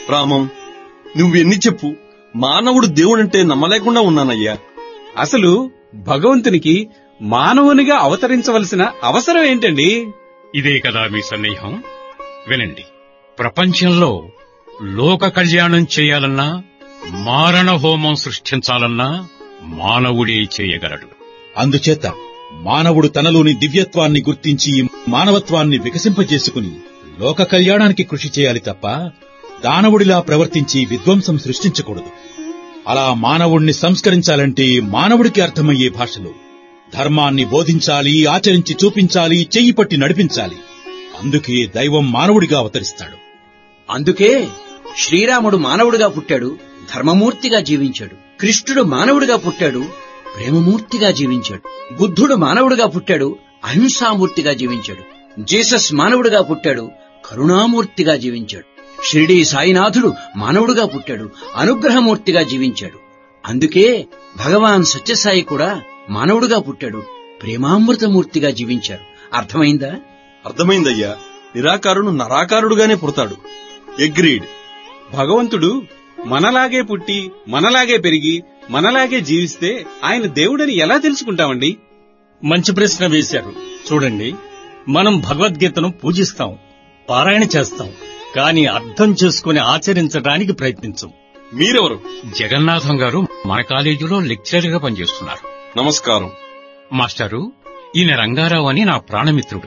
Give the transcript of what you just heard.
రామం నువ్వెన్ని చెప్పు మానవుడు దేవుడంటే నమ్మలేకుండా ఉన్నానయ్యా అసలు భగవంతునికి మానవునిగా అవతరించవలసిన అవసరం ఏంటండి ఇదే కదా మీ సందేహం వినండి ప్రపంచంలో లోక కళ్యాణం చేయాలన్నా మారణ హోమం సృష్టించాలన్నా మానవుడే చేయగలడు అందుచేత మానవుడు తనలోని దివ్యత్వాన్ని గుర్తించి మానవత్వాన్ని వికసింపజేసుకుని లోక కళ్యాణానికి కృషి చేయాలి తప్ప దానవుడిలా ప్రవర్తించి విధ్వంసం సృష్టించకూడదు అలా మానవుణ్ణి సంస్కరించాలంటే మానవుడికి అర్థమయ్యే భాషలో ధర్మాన్ని బోధించాలి ఆచరించి చూపించాలి చెయ్యి పట్టి నడిపించాలి అందుకే దైవం మానవుడిగా అవతరిస్తాడు అందుకే శ్రీరాముడు మానవుడిగా పుట్టాడు ధర్మమూర్తిగా జీవించాడు కృష్ణుడు మానవుడిగా పుట్టాడు ప్రేమమూర్తిగా జీవించాడు బుద్ధుడు మానవుడిగా పుట్టాడు అహింసామూర్తిగా జీవించాడు జీసస్ మానవుడిగా పుట్టాడు కరుణామూర్తిగా జీవించాడు షిరిడీ సాయినాథుడు మానవుడిగా పుట్టాడు అనుగ్రహమూర్తిగా జీవించాడు అందుకే భగవాన్ సత్యసాయి కూడా మానవుడిగా పుట్టాడు ప్రేమామృతమూర్తిగా జీవించారు అర్థమైందా అర్థమైందయ్యా నిరాకారుడు నరాకారుడుగానే పుడతాడు ఎగ్రీడ్ భగవంతుడు మనలాగే పుట్టి మనలాగే పెరిగి మనలాగే జీవిస్తే ఆయన దేవుడని ఎలా తెలుసుకుంటామండి మంచి ప్రశ్న వేశారు చూడండి మనం భగవద్గీతను పూజిస్తాం పారాయణ చేస్తాం కానీ అర్థం చేసుకుని ఆచరించడానికి ప్రయత్నించం మీరెవరు జగన్నాథం గారు మన కాలేజీలో లెక్చరర్ గా పనిచేస్తున్నారు నమస్కారం మాస్టారు ఈయన రంగారావు అని నా ప్రాణమిత్రుడు